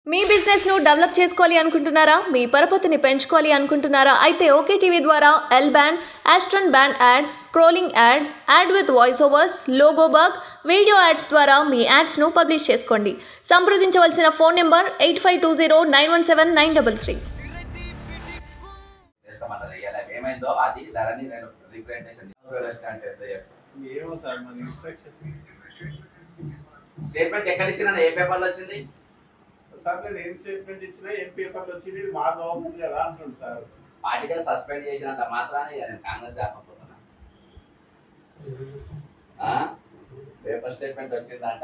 మీ business ను develop చేసుకోవాలి అనుకుంటున్నారా మీ పరపతిని పెంచుకోవాలి అనుకుంటున్నారా అయితే ఓకే టీవీ ద్వారా ఎల్ బ్యాండ్ ఆస్ట్రన్ band ad scrolling ad ad with voice overs logo bug video ads ద్వారా మీ యాడ్స్ ను పబ్లిష్ చేసుకోండి సంప్రదించవలసిన phone number eight five two zero nine one seven nine double three చేస్తామన్నారు ఇవాళ ఏమైందో అది ధరని నేను రిప్రజెంటేషన్ రెస్టారెంట్ ఎంత చెప్పు. ఏమో సార్ మన ఇన్స్ట్రక్షన్ స్టేట్మెంట్ ఎక్కడ ఇచ్చినా ఏ పేపర్లో వచ్చింది సార్ నేను ఏం స్టేట్మెంట్ ఇచ్చినా ఏం పేపర్లు వచ్చింది ఇది మా గవర్నమెంట్ కదా అంటుంది సార్ పార్టీగా సస్పెండ్ చేసినంత మాత్రాన ఇక నేను కాంగ్రెస్ దాకపోతున్నా పేపర్ స్టేట్మెంట్ వచ్చిందంట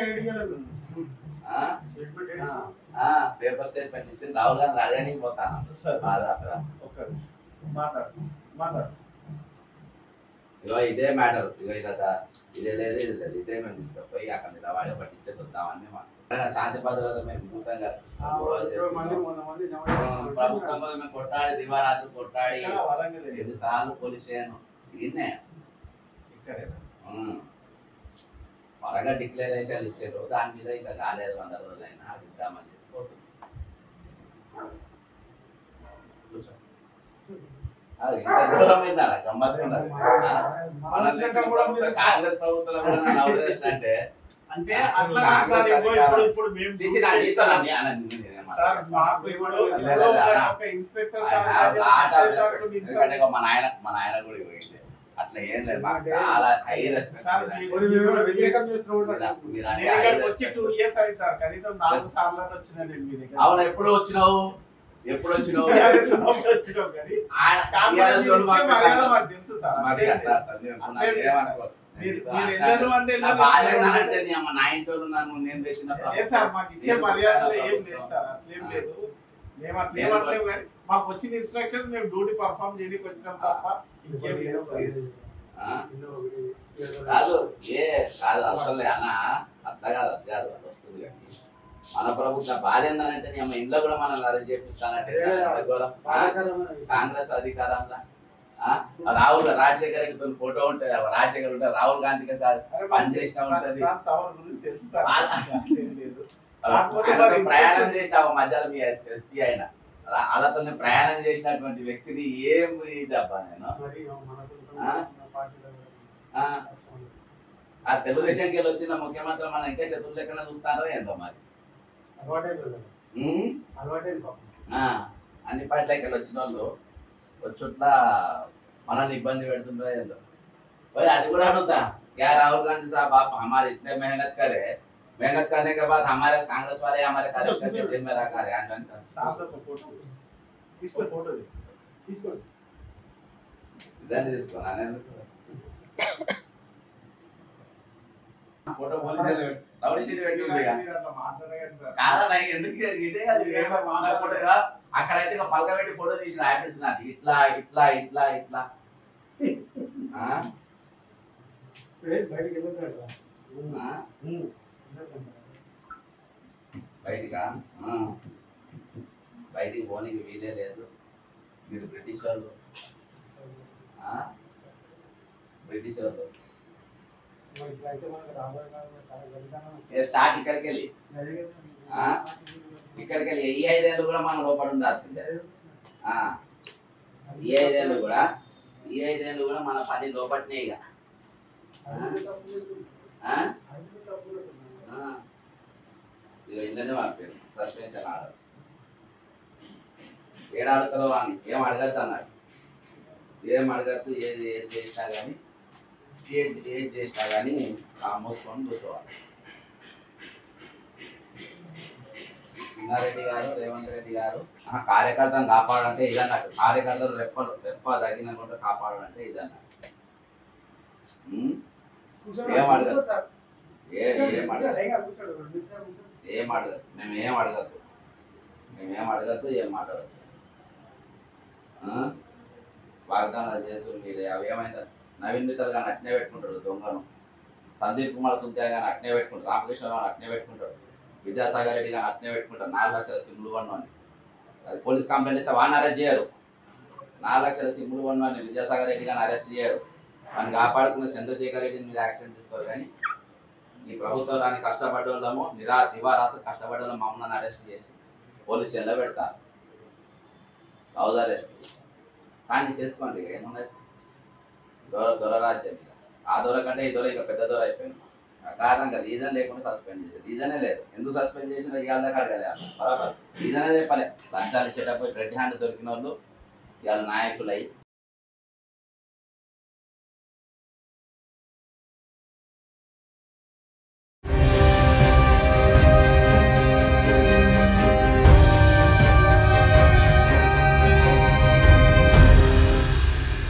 ఆ? ఆ, పేపర్ స్టేట్మెంట్ ఇచ్చింది రాహుల్ గాంధీ అడగడానికి పోతాను సార్ బాధ. ఒక్క నిమిషం. మాట్లాడు మాట్లాడు ఇగో ఇదే మ్యాటర్ ఇగో ఇలా దా- ఇదే లేదు ఇది లేదు ఇదే మేము తీసుకుపోయి అక్కడ నిలబడి పట్టించేసి వద్దామని మాట్లాడుతున్నాం. శాంతి భద్రత మేము వినూతంగా కల్పిస్తున్నాం. గొడవలు చేస్తున్నాం. ప్రభుత్వం కోసం మేము కొట్టాడి దివారాత్రి కొట్టాడి ఇక్కడ వరంగల్ ఏరియా. ఎన్నిసార్లు పోలీస్ స్టేషన్ దీన్నే ఇక్కడే ఉమ్. వరంగా డిక్లరేషన్ ఇచ్చారు దాని మీద ఇంకా కాలేదు వంద రోజులైనా అది ఇద్దామని చెప్పి పోతున్నాం. కూర్చో. ఆ, ఇంత దూరం అయిందా గమ్మత్ ఉన్నది. ఆ? మన దేశం కూడా కాంగ్రెస్ ప్రభుత్వంలో కూడా నన్ను అవదేశం అంటే అంటే అట్లా కాదు సార్ ఇప్పుడు ఇప్పుడు ఇప్పుడు మేము చిచి నా జీతం అన్ని అన్న నేనే సార్ మాట్లాడతాను. మాకు ఇప్పుడు ఇలా లేదా? ఒక ఇన్స్పెక్టర్ I సార్ have కానీ lot of SI sir respect. కొన్ని ఎందుకంటే ఇగో మా నాయన మా నాయన కూడా పోయింది అట్లా ఏం లేదు మాకు చాలా హై రెస్పెక్ట్ సార్, వ్యతిరేకం చేస్తున్నాడు నేను ఇక్కడికి వచ్చి టూ ఇయర్స్ అయింది సార్ కనీసం నాలుగు సార్లు వచ్చినా నేను మీ దగ్గర అవును ఎప్పుడు వచ్చినావు ఎప్పుడు వచ్చినావు TRS ఉన్నప్పుడు వచ్చినాం కానీ ఆయన కాంగ్రెస్ TRS వాళ్ళు ఇచ్చే మాకు మర్యాద మాకు తెలుసు సార్ మరి అంతే అట్లా అట్లా నేను అట్లా నాకు ఏం లేదు ఏమనుకో. మీరు- నేను మీరు అట్లా ఎన్నెన్నో అంటే నా ఎన్నెన్నో బాధ ఎన్నెన్నో ఏంటంటే నీ అమ్మ నా ఇంట్లో నన్ను నేను తెచ్చిన ఏ సార్ మాకు ఇచ్చే మర్యాదలు ఏం లేదు సార్ అట్లేం లేదు మేము అట్లా ఏమట్లేము కానీ మాకు వచ్చిన ఇన్స్ట్రక్షన్స్ మేము డ్యూటీ పర్ఫామ్ చేయడానికి వచ్చినాం తప్ప ఇంకేం లేదు సార్ ఆ? కాదు ఏ కాదు అసలు అన్న అట్లా కాదు అది కాదు అది వస్తుంది కానీ మన ప్రభుత్వం బాధ ఏంటంటే నీ అమ్మ ఇంట్లో కూడా మనం అరెస్ట్ చేపిస్తానంటే ఎంత ఘోరం. ఆ? కాంగ్రెస్ అధికారంలో ఆ? రాహుల్ రాజశేఖర్ రెడ్డితో ఫోటో ఉంటుంది రాజశేఖర్ ఉంటారు రాహుల్ గాంధీకి సార్ అరే పని చేసినా ఉంటది సార్ తమరి గురించి తెలుసు సార్ బాధ. అట్లేం లేదు కాకపోతే ఆయనతో మరి ప్రయాణం instructions- చేసిన మధ్యలో మీ ఎస్పీ ఆయన అలా- అలాతో ప్రయాణం చేసినటువంటి వ్యక్తిని ఏం డబ్బా నేను ఆ? ఆ తెలుగుదేశంకి వెళ్ళి వచ్చిన ముఖ్యమంత్రి మన ఇంకా శత్రువు లెక్కన చూస్తారో ఏందో మరి ఉమ్? ఆ, అన్ని పార్టీలకి వెళ్ళి వచ్చిన వాళ్ళు వచ్చుట్ల మనల్ని ఇబ్బంది పెడుతుందో ఏందో ఓయ్ అది కూడా అడుగుతా क्या राहुल गांधी साहब आप हमारे इतने मेहनत करे मेहनत करने के बाद हमारे कांग्रेस वाले हमारे कार्यकर्ता के जेल में रखा है आज సార్ ఒక ఫోటో తీసుకో ఫోటో తీసుకో ఇదాన్ని తీసుకున్నాను ఎందుకు ఫోటో పోలీసులు రౌడీ షీట్ పెట్టి ఉంది ఇక. మీరు అట్లా మాట్లాడకండి సార్ కాదా నాకు ఎందుకు ఇదే అది ఏమో నా ఫోటోగా అక్కడైతే ఇక పలక పెట్టి ఫోటో తీసిన హ్యాపీస్ నాది ఇట్లా ఇట్లా ఇట్లా ఇట్లా ఆ? ఆ? బయటికా ఆ. బయటికి పోనీకి వీలే లేదు మీరు బ్రిటిష్ వాళ్ళు ఆ? బ్రిటిష్ వాళ్ళు ఏ స్టార్ట్ ఇక్కడికి వెళ్ళి ఆ? ఇక్కడికి వెళ్ళి ఈ ఐదేళ్ళు కూడా మనం లోపల ఉండాల్సిందే ఆ. ఈ ఐదేళ్ళు కూడా ఈ ఐదేళ్ళు కూడా మన పని లోపట్నే ఇక ఆ? ఆ. ఇక ఇందనే పంపారు సస్పెన్షన్ ఆర్డర్స్ ఏడు అడుగుతారో అని ఏం అడగద్దు అన్నారు ఏం అడగద్దు ఏది ఏది చేసినా కానీ ఏది ఏది చేసినా కానీ ఆ మూసుకొని కూర్చోవాలి చిన్నారెడ్డి గారు రేవంత్ రెడ్డి గారు ఆ కార్యకర్తను కాపాడంటే ఇదన్నట్టు కార్యకర్తలు రెప్పలు రెప్ప తగినకుండా కాపాడాలంటే ఇదన్నట్టు ఉమ్? ఏం అడగదు ఏ ఏం అడగదు ఏం అడగదు మేము ఏం అడగద్దు మేము ఏం అడగద్దు ఏం మాట్లాడద్దు ఆ? వాగ్దానాలు చేస్తూ మీరు అవి ఏమైందా నవీన్ మిత్తల్ గాని అట్నే పెట్టుకుంటాడు దొంగను సందీప్ కుమార్ సుంత్యా గాని అట్నే పెట్టుకుంటాడు రామకృష్ణరావు అట్నే పెట్టుకుంటాడు విద్యాసాగర్ రెడ్డి గాని అట్నే పెట్టుకుంటాడు నాలుగు లక్షల సిమ్లు వన్ అని అది పోలీస్ కంప్లైంట్ ఇస్తే వాడిని అరెస్ట్ చేయరు నాలుగు లక్షల సిమ్లు వన్ అని విద్యాసాగర్ రెడ్డి గాని అరెస్ట్ చేయరు వాడిని కాపాడుకున్న చంద్రశేఖర్ రెడ్డిని మీరు యాక్షన్ తీసుకోరు కానీ ఈ ప్రభుత్వానికి కష్టపడ్డోళ్ళము నిరా దివారాత్రి కష్టపడ్డోళ్ళం మమ్మల్ని అరెస్ట్ చేసి పోలీస్ స్టేషన్లో పెడతారు హౌస్ అరెస్ట్ కానీ చేసుకోండి ఇక ఏమున్నది దొర దొరరాజ్యం ఇక ఆ దొర కంటే ఈ దొర ఇక పెద్ద దొర అయిపోయింది కారణంగా రీజన్ లేకుండా సస్పెండ్ చేశారు రీజనే లేదు ఎందుకు సస్పెండ్ చేసిన ఇవాళ దాకా అడగలే బరాబర్ రీజనే చెప్పలే లంచాలు ఇచ్చేటప్పుడు రెడ్ హ్యాండ్ దొరికిన వాళ్ళు ఇవాళ నాయకులు అయ్యి